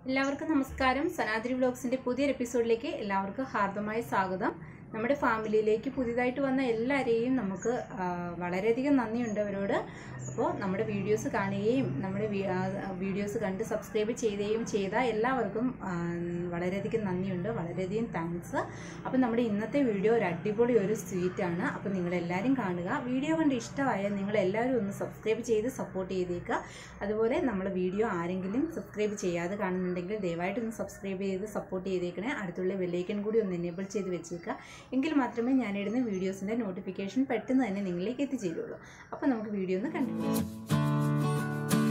എല്ലാവർക്കും നമസ്കാരം സനാതിരി വ്ലോഗ്സിന്റെ പുതിയൊരു എപ്പിസോഡിലേക്ക് എല്ലാവർക്കും ഹാർദമായ സ്വാഗതം നമ്മുടെ ഫാമിലിയിലേക്ക് പുതിയതായിട്ട് വന്ന എല്ലാവരെയും നമുക്ക് ആ, വളരെയധികം നന്ദിയുണ്ട് അവരോട് അപ്പോൾ നമ്മുടെ വീഡിയോസ് കാണുകയും നമ്മുടെ വി- ആ, വീഡിയോസ് കണ്ട് സബ്സ്ക്രൈബ് ചെയ്യുകയും ചെയ്ത എല്ലാവർക്കും ആ, വളരെയധികം നന്ദിയുണ്ട് വളരെയധികം താങ്ക്സ് അപ്പോൾ നമ്മുടെ ഇന്നത്തെ വീഡിയോ ഒരു അടിപൊളി ഒരു സ്വീറ്റാണ് അപ്പോൾ നിങ്ങളെല്ലാവരും കാണുക വീഡിയോ കണ്ട് ഇഷ്ടമായാൽ നിങ്ങളെല്ലാവരും ഒന്ന് സബ്സ്ക്രൈബ് ചെയ്ത് സപ്പോർട്ട് ചെയ്തേക്കുക അതുപോലെ നമ്മൾ വീഡിയോ ആരെങ്കിലും സബ്സ്ക്രൈബ് ചെയ്യാതെ കാണുന്നുണ്ടെങ്കിൽ ദയവായിട്ട് ഒന്ന് സബ്സ്ക്രൈബ് ചെയ്ത് സപ്പോർട്ട് ചെയ്തേക്കണേ അടുത്തുള്ള ബെല്ലൈക്കൺ കൂടി ഒന്ന് എനേബിൾ ചെയ്ത് വെച്ചേക്കുക എങ്കിൽ മാത്രമേ ഞാനിടുന്ന വീഡിയോസിൻ്റെ നോട്ടിഫിക്കേഷൻ പെട്ടെന്ന് തന്നെ നിങ്ങളിലേക്ക് എത്തിച്ചേരുള്ളൂ അപ്പോൾ നമുക്ക് വീഡിയോ ഒന്ന് കണ്ടിന്യൂ ചെയ്യാം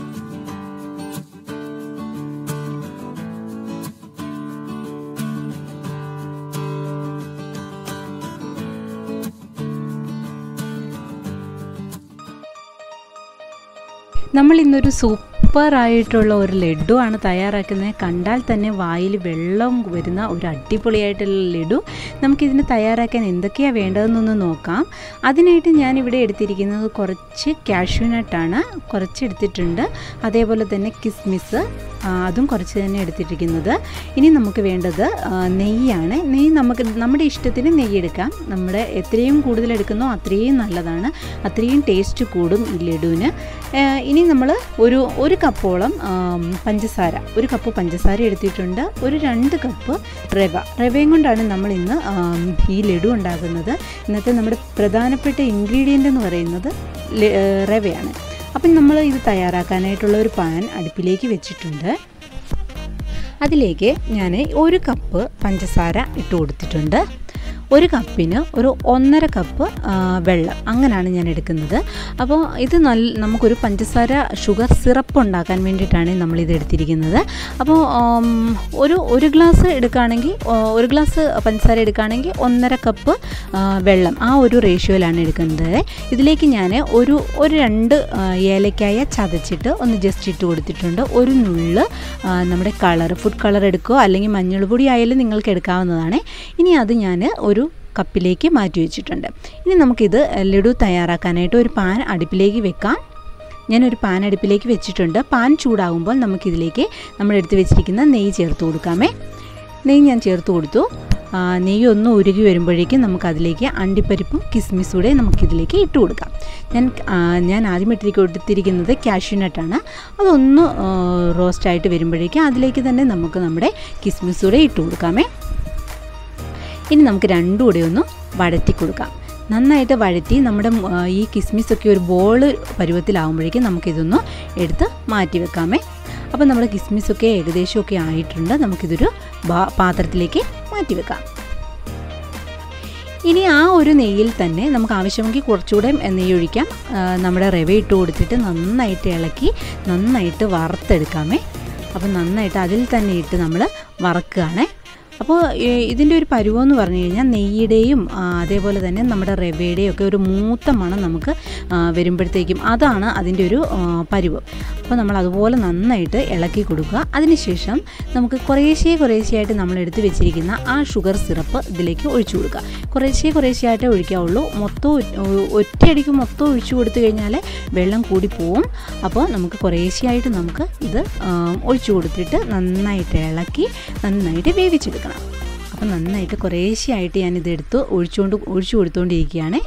നമ്മൾ ഇന്നൊരു സൂപ്പർ ആയിട്ടുള്ള ഒരു ലഡു ആണ് തയ്യാറാക്കുന്നത് കണ്ടാൽ തന്നെ വായിൽ വെള്ളം വരുന്ന ഒരു അടിപൊളിയായിട്ടുള്ള ലഡു നമുക്കിതിന് തയ്യാറാക്കാൻ എന്തൊക്കെയാണ് വേണ്ടതെന്നൊന്ന് നോക്കാം അതിനായിട്ട് ഞാനിവിടെ എടുത്തിരിക്കുന്നത് കുറച്ച് കാഷ്യൂനട്ടാണ് കുറച്ച് എടുത്തിട്ടുണ്ട് അതേപോലെ തന്നെ കിസ്മിസ് ആ, അതും കുറച്ച് തന്നെ എടുത്തിരിക്കുന്നത് ഇനി നമുക്ക് വേണ്ടത് ആ, നെയ്യാണ് നെയ്യ് നമുക്ക് നമ്മുടെ ഇഷ്ടത്തിന് നെയ്യ് എടുക്കാം നമ്മുടെ എത്രയും കൂടുതൽ എടുക്കുന്നോ അത്രയും നല്ലതാണ് അത്രയും ടേസ്റ്റ് കൂടും ഈ ലഡുവിന് ആ, ഇനി നമ്മൾ ഒരു ഒരു കപ്പോളം ആം, പഞ്ചസാര ഒരു കപ്പ് പഞ്ചസാര എടുത്തിട്ടുണ്ട് ഒരു രണ്ട് കപ്പ് റവ റവയും കൊണ്ടാണ് നമ്മൾ ഇന്ന് ആം, ഈ ലഡു ഉണ്ടാക്കുന്നത് ഇന്നത്തെ നമ്മുടെ പ്രധാനപ്പെട്ട ഇൻഗ്രീഡിയൻ്റ് എന്ന് പറയുന്നത് ല- ഏ, റവയാണ് അപ്പം നമ്മൾ ഇത് തയ്യാറാക്കാനായിട്ടുള്ള ഒരു പാൻ അടുപ്പിലേക്ക് വെച്ചിട്ടുണ്ട് അതിലേക്ക് ഞാൻ ഒരു കപ്പ് പഞ്ചസാര ഇട്ട് കൊടുത്തിട്ടുണ്ട് ഒരു കപ്പിന് ഒരു ഒന്നര കപ്പ് ആ, വെള്ളം അങ്ങനെയാണ് ഞാൻ എടുക്കുന്നത് അപ്പോൾ ഇത് നല്ല നമുക്കൊരു പഞ്ചസാര ഷുഗർ സിറപ്പ് ഉണ്ടാക്കാൻ വേണ്ടിയിട്ടാണ് നമ്മളിത് എടുത്തിരിക്കുന്നത് അപ്പോൾ ആം, ഒരു ഒരു ഗ്ലാസ് എടുക്കുകയാണെങ്കിൽ ആ, ഒരു ഗ്ലാസ് പഞ്ചസാര എടുക്കുകയാണെങ്കിൽ ഒന്നര കപ്പ് ആ, വെള്ളം ആ ഒരു റേഷ്യോയിലാണ് എടുക്കുന്നത് ഇതിലേക്ക് ഞാൻ ഒരു ഒരു രണ്ട് ആ, ഏലക്കായ ചതച്ചിട്ട് ഒന്ന് ജസ്റ്റ് ഇട്ട് കൊടുത്തിട്ടുണ്ട് ഒരു നുള്ള് ആ, നമ്മുടെ കളർ ഫുഡ് കളർ എടുക്കുകയോ അല്ലെങ്കിൽ മഞ്ഞൾ പൊടി ആയാലും നിങ്ങൾക്ക് എടുക്കാവുന്നതാണ് ഇനി അത് ഞാൻ ഒരു കപ്പിലേക്ക് മാറ്റി വെച്ചിട്ടുണ്ട് ഇനി നമുക്കിത് ലഡു തയ്യാറാക്കാനായിട്ട് ഒരു പാൻ അടുപ്പിലേക്ക് വെക്കാം ഞാനൊരു പാൻ അടുപ്പിലേക്ക് വെച്ചിട്ടുണ്ട് പാൻ ചൂടാകുമ്പോൾ നമുക്കിതിലേക്ക് നമ്മൾ എടുത്ത് വെച്ചിരിക്കുന്ന നെയ്യ് ചേർത്ത് കൊടുക്കാമേ നെയ്യ് ഞാൻ ചേർത്ത് കൊടുത്തു ആ, നെയ്യ് ഒന്ന് ഉരുകി വരുമ്പോഴേക്കും നമുക്കതിലേക്ക് അണ്ടിപ്പരിപ്പും കിസ്മിസും കൂടെ നമുക്കിതിലേക്ക് ഇട്ട് കൊടുക്കാം ഞാൻ ആ, ഞാൻ ആദ്യം ഇട്ടിരിക്ക കൊടുത്തിരിക്കുന്നത് കാഷ്യൂനട്ടാണ് അതൊന്ന് റോസ്റ്റായിട്ട് വരുമ്പോഴേക്കും അതിലേക്ക് തന്നെ നമുക്ക് നമ്മുടെ കിസ്മിസ് കൂടെ ഇട്ട് കൊടുക്കാമേ ഇനി നമുക്ക് രണ്ടും കൂടെ ഒന്ന് വഴറ്റി കൊടുക്കാം നന്നായിട്ട് വഴറ്റി നമ്മുടെ ഉം, ആ, ഈ കിസ്മിസൊക്കെ ഒരു ബോൾ പരുവത്തിലാവുമ്പോഴേക്കും നമുക്കിതൊന്ന് എടുത്ത് മാറ്റി വെക്കാമേ അപ്പോൾ നമ്മുടെ കിസ്മിസൊക്കെ ഏകദേശമൊക്കെ ആയിട്ടുണ്ട് നമുക്കിതൊരു ബാ- പാത്രത്തിലേക്ക് മാറ്റി വെക്കാം ഇനി ആ ഒരു നെയ്യിൽ തന്നെ നമുക്ക് ആവശ്യമെങ്കിൽ കുറച്ചുകൂടെ നെയ്യ് ഒഴിക്കാം ആ, നമ്മുടെ റവ ഇട്ട് കൊടുത്തിട്ട് നന്നായിട്ട് ഇളക്കി നന്നായിട്ട് വറുത്തെടുക്കാമേ അപ്പോൾ നന്നായിട്ട് അതിൽ തന്നെ ഇട്ട് നമ്മൾ വറക്കുകയാണേ അപ്പോൾ ഇതിൻ്റെ ഒരു പരുവം എന്ന് പറഞ്ഞു കഴിഞ്ഞാൽ നെയ്യുടെയും ആ, അതേപോലെ തന്നെ നമ്മുടെ റവയുടെയും ഒക്കെ ഒരു മൂത്ത മണം നമുക്ക് ആ, വരുമ്പോഴത്തേക്കും അതാണ് അതിൻ്റെ ഒരു ആ, പരുവം അപ്പോൾ നമ്മൾ അതുപോലെ നന്നായിട്ട് ഇളക്കി കൊടുക്കുക അതിനുശേഷം നമുക്ക് കുറേശ്ശേ കുറേശ്ശെയായിട്ട് നമ്മൾ എടുത്ത് വെച്ചിരിക്കുന്ന ആ ഷുഗർ സിറപ്പ് ഇതിലേക്ക് ഒഴിച്ചു കൊടുക്കുക കുറേശ്ശേ കുറേശ്ശെയായിട്ടേ ഒഴിക്കാവുള്ളൂ മൊത്തം ഒ- ഒറ്റയടിക്ക് മൊത്തം ഒഴിച്ചു കൊടുത്തു കഴിഞ്ഞാൽ വെള്ളം കൂടി പോവും അപ്പോൾ നമുക്ക് കുറേശ്ശെയായിട്ട് നമുക്ക് ഇത് ആ, ഒഴിച്ചു കൊടുത്തിട്ട് നന്നായിട്ട് ഇളക്കി നന്നായിട്ട് വേവിച്ചെടുക്കണം അപ്പോൾ നന്നായിട്ട് കുറേശ്ശെയായിട്ട് ഞാനിത് എടുത്ത് ഒഴിച്ചുകൊണ്ട് ഒഴിച്ചു കൊടുത്തുകൊണ്ടിരിക്കുകയാണ്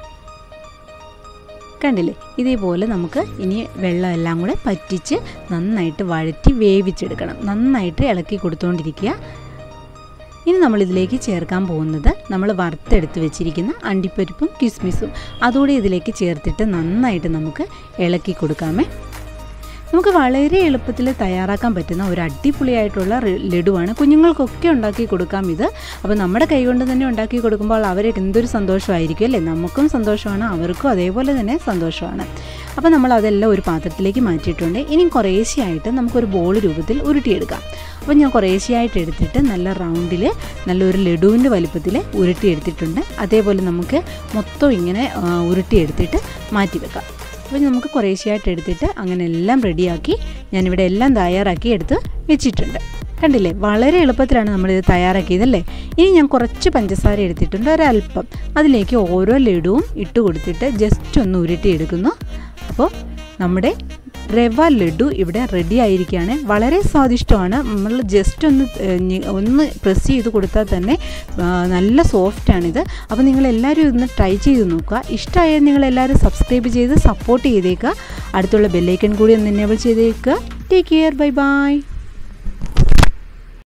കണ്ടില്ലേ ഇതേപോലെ നമുക്ക് ഇനി വെള്ളം എല്ലാം കൂടെ പറ്റിച്ച് നന്നായിട്ട് വഴറ്റി വേവിച്ചെടുക്കണം നന്നായിട്ട് ഇളക്കി കൊടുത്തുകൊണ്ടിരിക്കുക ഇനി നമ്മൾ ഇതിലേക്ക് ചേർക്കാൻ പോകുന്നത് നമ്മൾ വറുത്തെടുത്ത് വെച്ചിരിക്കുന്ന അണ്ടിപ്പരിപ്പും കിസ്മിസും അതുകൂടി ഇതിലേക്ക് ചേർത്തിട്ട് നന്നായിട്ട് നമുക്ക് ഇളക്കി കൊടുക്കാമേ നമുക്ക് വളരെ എളുപ്പത്തിൽ തയ്യാറാക്കാൻ പറ്റുന്ന ഒരു അടിപൊളിയായിട്ടുള്ള റി- ലഡുവാണ് കുഞ്ഞുങ്ങൾക്കൊക്കെ ഉണ്ടാക്കി കൊടുക്കാം ഇത് അപ്പോൾ നമ്മുടെ കൈകൊണ്ട് തന്നെ ഉണ്ടാക്കി കൊടുക്കുമ്പോൾ അവർക്ക് എന്തൊരു സന്തോഷമായിരിക്കും അല്ലേ നമുക്കും സന്തോഷമാണ് അവർക്കും അതേപോലെ തന്നെ സന്തോഷമാണ് അപ്പോൾ നമ്മൾ അതെല്ലാം ഒരു പാത്രത്തിലേക്ക് മാറ്റിയിട്ടുണ്ട് ഇനി കുറേശ്ശെയായിട്ട് നമുക്കൊരു ബോൾ രൂപത്തിൽ ഉരുട്ടിയെടുക്കാം അപ്പോൾ ഞാൻ കുറേശ്ശെയായിട്ട് എടുത്തിട്ട് നല്ല റൗണ്ടിൽ നല്ലൊരു ലഡുവിൻ്റെ വലിപ്പത്തിൽ ഉരുട്ടിയെടുത്തിട്ടുണ്ട് അതേപോലെ നമുക്ക് മൊത്തം ഇങ്ങനെ ആ, ഉരുട്ടിയെടുത്തിട്ട് മാറ്റി വെക്കാം അപ്പോൾ നമുക്ക് കുറേശ്ശെയായിട്ട് എടുത്തിട്ട് അങ്ങനെ എല്ലാം റെഡിയാക്കി ഞാനിവിടെ എല്ലാം തയ്യാറാക്കി എടുത്ത് വെച്ചിട്ടുണ്ട് കണ്ടില്ലേ വളരെ എളുപ്പത്തിലാണ് നമ്മളിത് തയ്യാറാക്കിയതല്ലേ ഇനി ഞാൻ കുറച്ച് പഞ്ചസാര എടുത്തിട്ടുണ്ട് ഒരല്പം അതിലേക്ക് ഓരോ ലഡുവും ഇട്ട് കൊടുത്തിട്ട് ജസ്റ്റ് ഒന്ന് ഉരുട്ടി എടുക്കുന്നു അപ്പോൾ നമ്മുടെ റവ ലഡു ഇവിടെ റെഡി ആയിരിക്കുകയാണ് വളരെ സ്വാദിഷ്ടമാണ് നമ്മൾ ജസ്റ്റ് ഒന്ന് ഏഹ്, ഞി- ഒന്ന് പ്രസ് ചെയ്ത് കൊടുത്താൽ തന്നെ ആ, നല്ല സോഫ്റ്റാണിത് അപ്പോൾ നിങ്ങൾ എല്ലാവരും ഒന്ന് ട്രൈ ചെയ്ത് നോക്കുക ഇഷ്ടമായാൽ നിങ്ങൾ എല്ലാവരും സബ്സ്ക്രൈബ് ചെയ്ത് സപ്പോർട്ട് ചെയ്തേക്കുക അടുത്തുള്ള ബെല്ലൈക്കൺ കൂടി ഒന്ന് എനേബിൾ ചെയ്തേക്കുക ടേക്ക് കെയർ ബൈ ബൈ